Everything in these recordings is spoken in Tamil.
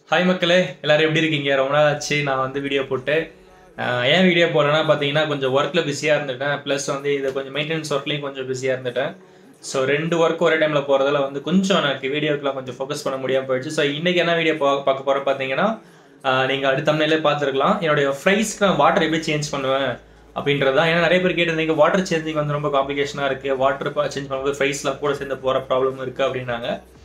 ஹாய் மக்களே எல்லாரும் எப்படி இருக்கீங்க ரொம்ப நாள் ஆச்சு நான் வந்து வீடியோ போட்டு அஹ் ஏன் வீடியோ போடுறேன்னா பார்த்தீங்கன்னா கொஞ்சம் ஒர்க்கில் பிஸியாக இருந்துட்டேன் ப்ளஸ் வந்து இது கொஞ்சம் மெயின்டெனன்ஸ் ஒர்க்லேயும் கொஞ்சம் பிஸியாக இருந்துட்டேன் ஸோ ரெண்டு ஒர்க் ஒரே டைமில் போகிறதால வந்து கொஞ்சம் எனக்கு வீடியோக்கெலாம் கொஞ்சம் ஃபோக்கஸ் பண்ண முடியாமல் போயிடுச்சு ஸோ இன்றைக்கி என்ன வீடியோ பா பார்க்க போகிற பார்த்தீங்கன்னா நீங்கள் அடுத்த தமிழ்லே பார்த்துருக்கலாம் என்னுடைய ஃப்ரைஸ்க்கு நான் வாட்டர் எப்படி சேஞ்ச் பண்ணுவேன் அப்படின்றது தான் ஏன்னா நிறைய பேர் கேட்டிருந்தீங்க வாட்டர் சேஞ்சிங் வந்து ரொம்ப காம்ப்ளிகேஷனாக இருக்குது வாட்டர் சேஞ்ச் பண்ணும்போது ஃப்ரைஸ்லாம் கூட சேர்ந்து போகிற ப்ராப்ளம் இருக்குது அப்படின்னாங்க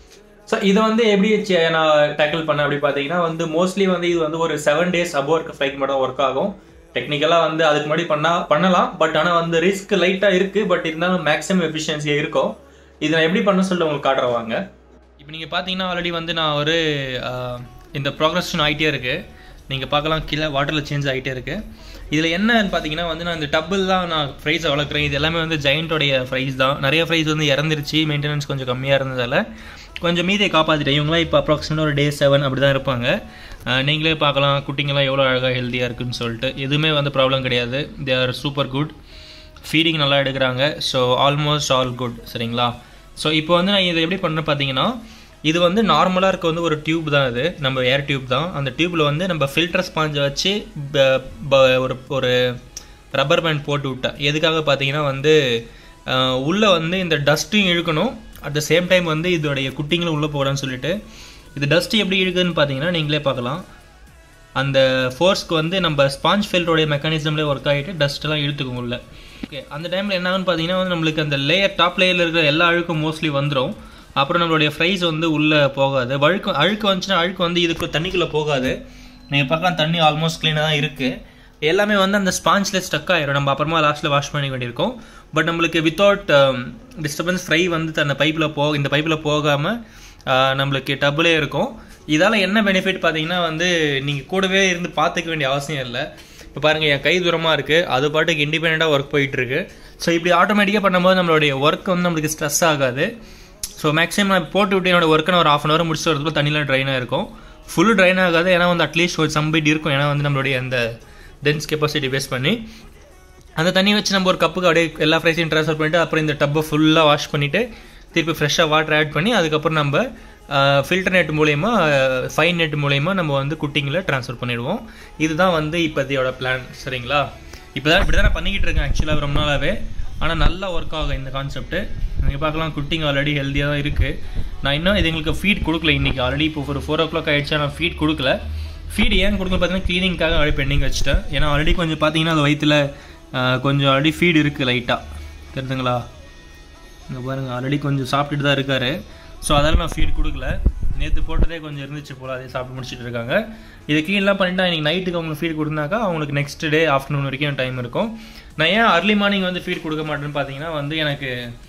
ஸோ இதை வந்து எப்படி சே- நான் டேக்கிள் பண்ணேன் அப்படி பார்த்தீங்கன்னா வந்து மோஸ்ட்லி வந்து இது வந்து ஒரு செவன் டேஸ் அபோவ் இருக்க ஃப்ளைக் மட்டும் ஒர்க் ஆகும் டெக்னிக்கலாக வந்து அதுக்கு முன்னாடி பண்ணா பண்ணலாம் பட் ஆனால் வந்து ரிஸ்க் லைட்டாக இருக்குது பட் இருந்தாலும் மேக்ஸிமம் எஃபிஷியன்சியாக இருக்கும் இதை நான் எப்படி பண்ண சொல்லிட்டு உங்களுக்கு காட்டுறேன் வாங்க இப்போ நீங்கள் பார்த்தீங்கன்னா ஆல்ரெடி வந்து நான் ஒரு ஆஹ், இந்த ப்ராக்ரஷன் ஆகிட்டே இருக்குது நீங்கள் பார்க்கலாம் கீழே வாட்டரில் சேஞ்ச் ஆகிட்டே இருக்குது இதில் என்னன்னு பார்த்தீங்கன்னா வந்து நான் இந்த டப்பில் தான் நான் ஃப்ரைஸை வளர்க்குறேன் இது எல்லாமே வந்து ஜெயிண்டோடைய ஃப்ரைஸ் தான் நிறைய ஃப்ரைஸ் வந்து இறந்துருச்சு மெயின்டெனன்ஸ் கொஞ்சம் கம்மியாக இருந்ததால் கொஞ்சம் மீதியை காப்பாற்றிட்டேன் இவங்களாம் இப்போ அப்ராக்சிமேட்டாக ஒரு டே செவன் அப்படி தான் இருப்பாங்க அஹ் நீங்களே பார்க்கலாம் குட்டிங்கெல்லாம் எவ்வளோ அழகாக ஹெல்த்தியாக இருக்குன்னு சொல்லிட்டு எதுவுமே வந்து ப்ராப்ளம் கிடையாது they are super good feeding நல்லா எடுக்கிறாங்க ஸோ ஆல்மோஸ்ட் ஆல் குட் சரிங்களா ஸோ இப்போ வந்து நான் இதை எப்படி பண்ணுறேன் பார்த்தீங்கன்னா இது வந்து நார்மலாக இருக்க வந்து ஒரு டியூப் தான் இது நம்ம ஏர் டியூப் தான் அந்த டியூப்பில் வந்து நம்ம ஃபில்டர் ஸ்பாஞ்சை வச்சு ப- ப- ஒரு ஒரு ரப்பர் பேண்ட் போட்டு விட்டேன் எதுக்காக பார்த்தீங்கன்னா வந்து அஹ், உள்ள வந்து இந்த டஸ்ட்டையும் இழுக்கணும் அட் த சேம் டைம் வந்து இதோடைய குட்டிங்களும் உள்ளே போகலான்னு சொல்லிட்டு இது டஸ்ட் எப்படி இழுக்குதுன்னு பார்த்தீங்கன்னா நீங்களே பார்க்கலாம் அந்த ஃபோர்ஸ்க்கு வந்து நம்ம ஸ்பாஞ்ச் ஃபில்டரோடைய மெக்கானிசம்லேயே ஒர்க் ஆகிட்டு டஸ்ட்டெல்லாம் இழுத்துக்கும் உள்ள ஓகே அந்த டைமில் என்ன ஆகுன்னு பார்த்தீங்கன்னா வந்து நம்மளுக்கு அந்த லேயர் டாப் லேயரில் இருக்கிற எல்லா அழுக்கும் மோஸ்ட்லி வந்துடும் அப்புறம் நம்மளுடைய ஃப்ரைஸ் வந்து உள்ளே போகாது வழுக்கு அழுக்கு வந்துச்சுன்னா அழுக்கு வந்து இதுக்கு தண்ணிக்குள்ளே போகாது நீங்கள் பார்க்கலாம் தண்ணி ஆல்மோஸ்ட் க்ளீனாக தான் இருக்குது எல்லாமே வந்து அந்த ஸ்பாஞ்சில் ஸ்டக் ஆயிரும் நம்ம அப்புறமா லாஸ்ட்டில் வாஷ் பண்ண வேண்டியிருக்கும் பட் நம்மளுக்கு வித்தவுட் டிஸ்டர்பன்ஸ் ஃப்ரை வந்து அந்த பைப்பில் போ இந்த பைப்பில் போகாமல் நம்மளுக்கு டபுளே இருக்கும் இதால் என்ன பெனிஃபிட் பார்த்தீங்கன்னா வந்து நீங்கள் கூடவே இருந்து பார்த்துக்க வேண்டிய அவசியம் இல்லை இப்போ பாருங்கள் என் கை தூரமாக இருக்குது அது பாட்டுக்கு இண்டிபெண்ட்டாக ஒர்க் போயிட்டுருக்கு ஸோ இப்படி ஆட்டோமேட்டிக்காக பண்ணும்போது நம்மளுடைய ஒர்க் வந்து நம்மளுக்கு ஸ்ட்ரெஸ் ஆகாது ஸோ மேக்ஸிமம் நான் போட்டு விட்டு என்னோட ஒர்க்கை நான் ஒரு ஆஃப் அன் ஹவர் முடிச்சு வரதுக்குள்ள தண்ணியில் ட்ரைனாக இருக்கும் ஃபுல் ட்ரைன் ஆகாது ஏன்னா வந்து அட்லீஸ்ட் ஒரு சம்பிட் இருக்கும் ஏன்னா வந்து நம்மளுடைய அந்த டென்ஸ் கெப்பாசிட்டி பேஸ் பண்ணி அந்த தண்ணியை வச்சு நம்ம ஒரு கப்புக்கு அப்படியே எல்லா ஃப்ரைஸையும் ட்ரான்ஸ்ஃபர் பண்ணிட்டு அப்புறம் இந்த டப்பை ஃபுல்லாக வாஷ் பண்ணிவிட்டு திருப்பி ஃப்ரெஷ்ஷாக வாட்டர் ஆட் பண்ணி அதுக்கப்புறம் நம்ம ஃபில்டர் நெட் மூலயமா ஃபைன் நெட் மூலயமா நம்ம வந்து குட்டிங்கில் ட்ரான்ஸ்ஃபர் பண்ணிடுவோம் இதுதான் வந்து இப்போதையோட பிளான் சரிங்களா இப்போ தான் இப்படி தான் நான் பண்ணிக்கிட்டு இருக்கேன் ஆக்சுவலாக ரொம்ப நாளாகவே ஆனால் நல்லா ஒர்க் ஆகும் இந்த கான்செப்ட்டு நீங்கள் பார்க்கலாம் குட்டிங் ஆல்ரெடி ஹெல்த்தியாக தான் இருக்குது நான் இன்னும் இது எங்களுக்கு ஃபீட் கொடுக்கல இன்றைக்கி ஆல்ரெடி இப்போ ஒரு ஃபோர் ஓ கிளாக் ஆகிடுச்சா நான் ஃபீட் கொடுக்கல ஃபீட் ஏன் கொடுக்கல பார்த்தீங்கன்னா க்ளீனிங்காக ஆல்ரெடி பெண்டிங் வச்சுட்டேன் ஏன்னா ஆல்ரெடி கொஞ்சம் பார்த்தீங்கன்னா அது வயிற்றுல ஆஹ், கொஞ்சம் ஆல்ரெடி ஃபீட் இருக்குது லைட்டாக தெரியுதுங்களா இங்கே பாருங்க ஆல்ரெடி கொஞ்சம் சாப்பிட்டுட்டு தான் இருக்காரு ஸோ அதெல்லாம் நான் ஃபீட் கொடுக்கல நேற்று போட்டதே கொஞ்சம் இருந்துச்சு போல் அதே சாப்பிட்டு முடிச்சிட்டு இருக்காங்க இதை க்ளீன்லாம் பண்ணிட்டா இன்னைக்கு நைட்டுக்கு அவங்களுக்கு ஃபீட் கொடுத்தாக்கா அவங்களுக்கு நெக்ஸ்ட் டே ஆஃப்டர்நூன் வரைக்கும் டைம் இருக்கும் நான் ஏன் அர்லி மார்னிங் வந்து ஃபீட் கொடுக்க மாட்டேன்னு பார்த்தீங்கன்னா வந்து எனக்கு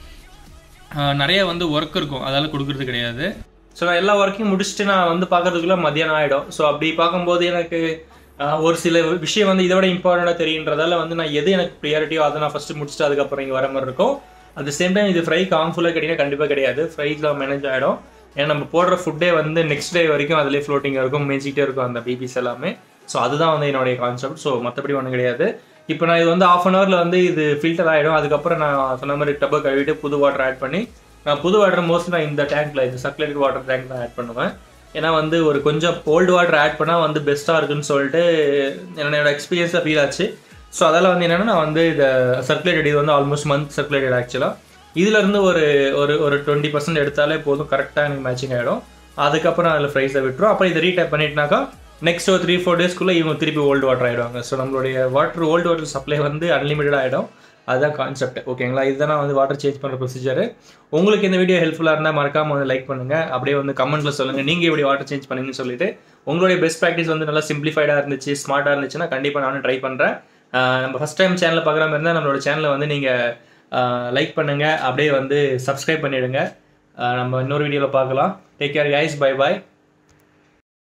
ஆஹ், நிறைய வந்து ஒர்க் இருக்கும் அதால் கொடுக்கறது கிடையாது ஸோ நான் எல்லா ஒர்க்கையும் முடிச்சுட்டு நான் வந்து பார்க்கறதுக்குள்ள மதியானம் ஆகிடும் ஸோ அப்படி பார்க்கும்போது எனக்கு ஆஹ், ஒரு சில விஷயம் வந்து இதோட இம்பார்ட்டண்ட்டாக தெரியுன்றதால வந்து நான் எது எனக்கு ப்ரியாரிட்டியோ அதை நான் ஃபஸ்ட்டு முடிச்சுட்டு அதுக்கப்புறம் இங்கே வர மாதிரி இருக்கும் அட் சேம் டைம் இது ஃப்ரைக்கு ஹார்ம்ஃபுல்லாக கேட்டிங்கன்னா கண்டிப்பாக கிடையாது ஃப்ரைக்கில் மேனேஜ் ஆகிடும் ஏன்னா நம்ம போடுற ஃபுட்டே வந்து நெக்ஸ்ட் டே வரைக்கும் அதிலே ஃப்ளோட்டிங் இருக்கும் மேய்ச்சிக்கிட்டே இருக்கும் அந்த பேபிஸ் எல்லாமே ஸோ அதுதான் வந்து என்னுடைய கான்செப்ட் ஸோ மற்றபடி ஒன்றும் கிடையாது இப்போ நான் இது வந்து ஆஃப் அன் ஹவரில் வந்து இது ஃபில்டர் ஆகிடும் அதுக்கப்புறம் நான் சொன்ன மாதிரி டப்பை கழுவிட்டு புது வாட்டர் ஆட் பண்ணி நான் புது வாட்டர் மோஸ்ட்லி நான் இந்த டேங்க்ல இந்த சர்க்குலேட்டட் வாட்டர் டேங்க் தான் ஆட் பண்ணுவேன் ஏன்னா வந்து ஒரு கொஞ்சம் ஓல்டு வாட்டர் ஆட் பண்ணால் வந்து பெஸ்ட்டாக இருக்குன்னு சொல்லிட்டு என்னோட எக்ஸ்பீரியன்ஸாக ஃபீல் ஆச்சு ஸோ அதெல்லாம் வந்து என்னென்னா நான் வந்து இதை சர்க்குலேட்டட் இது வந்து ஆல்மோஸ்ட் மந்த் சர்க்குலேட்டட் ஆக்சுவலாக இதுலேருந்து ஒரு ஒரு ஒரு டுவெண்ட்டி பர்சன்ட் எடுத்தாலே போதும் கரெக்டாக எனக்கு மேட்சிங் ஆகிடும் அதுக்கப்புறம் அதில் ஃப்ரைஸை விட்டுரும் அப்புறம் இதை ரீடைப் பண்ணிட்டுனாக்கா நெக்ஸ்ட் ஒரு த்ரீ ஃபோர் டேஸ்க்குள்ளே இவங்க திருப்பி ஓல்டு வாட்டர் ஆகிடுவாங்க ஸோ நம்மளுடைய வாட்டர் ஓல்டு வாட்டர் சப்ளை வந்து அன்லிமிட்டட் ஆகிடும் அதுதான் கான்செப்ட் ஓகேங்களா இதுதான் நான் வந்து வாட்டர் சேஞ்ச் பண்ணுற ப்ரொசீஜர் உங்களுக்கு இந்த வீடியோ ஹெல்ப்ஃபுல்லாக இருந்தால் மறக்காம வந்து லைக் பண்ணுங்கள் அப்படியே வந்து கமெண்ட்ல சொல்லுங்கள் நீங்கள் எப்படி வாட்டர் சேஞ்ச் பண்ணீங்கன்னு சொல்லிட்டு உங்களுடைய பெஸ்ட் ப்ராக்டிஸ் வந்து நல்லா சிம்பிளிஃபைடாக இருந்துச்சு ஸ்மார்ட்டாக இருந்துச்சுன்னா கண்டிப்பாக நானும் ட்ரை பண்ணுறேன் நம்ம ஃபஸ்ட் டைம் சேனலை பார்க்குற மாதிரி இருந்தால் நம்மளோட சேனலை வந்து நீங்கள் லைக் பண்ணுங்கள் அப்படியே வந்து சப்ஸ்கிரைப் பண்ணிவிடுங்க நம்ம இன்னொரு வீடியோவில் பார்க்கலாம் டேக் கேர் கைஸ் பை பாய்